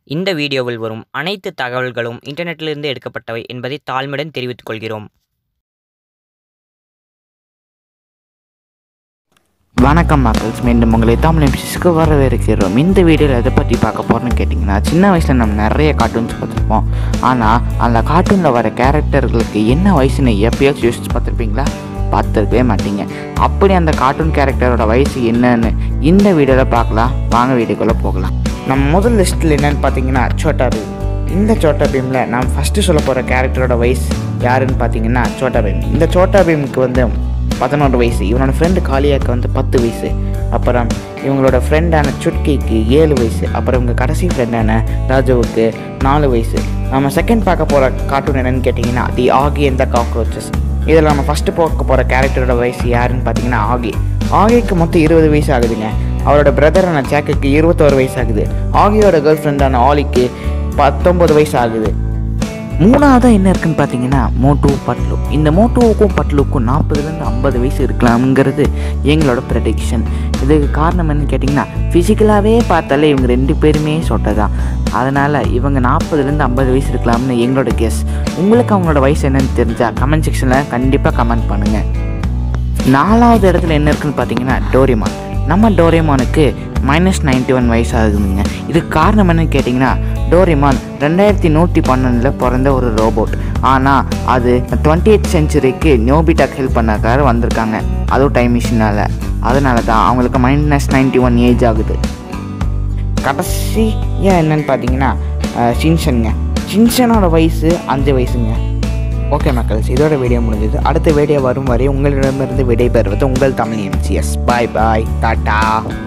இந்த வீடியோவில் வரும் அனைத்து தகவல்களும் இன்டர்நெட்டிலிருந்து எடுக்கப்பட்டவை என்பதை தாழ்மையுடன் தெரிவித்துக் கொள்கிறோம் வணக்கம் மக்கள்ஸ் மீண்டும் உங்களை தமிழ் எபிசிஸ்க்கு வரவேற்கிறோம் இந்த வீடியோவில் எதை பற்றி பார்க்க போகிறோன்னு கேட்டிங்கன்னா சின்ன வயசில் நம்ம நிறைய கார்ட்டூன்ஸ் பார்த்துருப்போம் ஆனால் அந்த கார்ட்டூனில் வர கேரக்டர்களுக்கு என்ன வயசுன்னு எப்பயாச்சும் யோசிச்சு பார்த்துருப்பீங்களா பார்த்துருக்கவே மாட்டீங்க அப்படி அந்த கார்ட்டூன் கேரக்டரோட வயசு என்னன்னு இந்த வீடியோவில் பார்க்கலாம் வாங்க வீடியோக்குள்ளே போகலாம் நம்ம முதல் லிஸ்ட்டில் என்னன்னு பார்த்தீங்கன்னா சோட்டா பீம் இந்த சோட்டா பீமில் நான் ஃபஸ்ட்டு சொல்ல போகிற கேரக்டரோட வயசு யாருன்னு பார்த்தீங்கன்னா சோட்டா பீம் இந்த சோட்டா பீமுக்கு வந்து பதினொன்று வயசு இவனோட ஃப்ரெண்டு காளியாக்கு வந்து பத்து வயசு அப்புறம் இவங்களோட ஃப்ரெண்டான சுட்கிக்கு ஏழு வயசு அப்புறம் இவங்க கடைசி ஃப்ரெண்டான ராஜுவுக்கு நாலு வயசு நம்ம செகண்ட் பார்க்க போகிற கார்ட்டூன் என்னன்னு கேட்டிங்கன்னா தி ஆகி இந்த காக்ரோச்சஸ் இதில் நம்ம ஃபஸ்ட்டு பார்க்க போகிற கேரக்டரோட வயசு யாருன்னு பார்த்தீங்கன்னா ஆகி ஆகிக்கு மொத்தம் இருபது வயசு ஆகுதுங்க அவரோட பிரதரான ஜாக்குக்கு இருபத்தோரு வயசு ஆகுது ஆகியோட கேர்ள் ஃப்ரெண்டான ஆலிக்கு பத்தொம்பது வயசு ஆகுது மூணாவதாக என்ன இருக்குன்னு பார்த்தீங்கன்னா மோட்டு பட்லு இந்த மோட்டுவுக்கும் பட்லுக்கும் நாற்பதுலேருந்து ஐம்பது வயசு இருக்கலாம்ங்கிறது எங்களோட ப்ரெடிக்ஷன் இதுக்கு காரணம் என்னன்னு கேட்டிங்கன்னா ஃபிசிக்கலாகவே பார்த்தாலே இவங்க ரெண்டு பேருமே சொட்டை தான் அதனால் இவங்க நாற்பதுலேருந்து ஐம்பது வயசு இருக்கலாம்னு எங்களோட கெஸ் உங்களுக்கு அவங்களோட வயசு என்னன்னு தெரிஞ்சால் கமெண்ட் செக்ஷனில் கண்டிப்பாக கமெண்ட் பண்ணுங்கள் நாலாவது இடத்துல என்ன இருக்குன்னு பார்த்தீங்கன்னா டோரிமான் நம்ம டோரேமானுக்கு மைனஸ் நைன்டி ஒன் வயசு ஆகுதுங்க இதுக்கு காரணம் என்னன்னு கேட்டிங்கன்னா டோரிமான் ரெண்டாயிரத்தி நூற்றி பன்னெண்டில் பிறந்த ஒரு ரோபோட் ஆனால் அது டுவெண்ட்டி எய்த் செஞ்சுரிக்கு நியோபிட்டாக் ஹெல்ப் பண்ணக்காக வந்திருக்காங்க அதுவும் டைம் மிஷினால் அதனால தான் அவங்களுக்கு மைனஸ் நைன்டி ஒன் ஏஜ் ஆகுது கடைசியாக என்னன்னு பார்த்தீங்கன்னா சின்சனுங்க சின்சனோட வயசு அஞ்சு வயசுங்க ஓகே மக்கள்ஸ் இதோட வீடியோ முடிஞ்சது அடுத்த வீடியோ வரும் வரை உங்களிடமிருந்து விடைபெறுவது உங்கள் Tamil MCS bye bye tata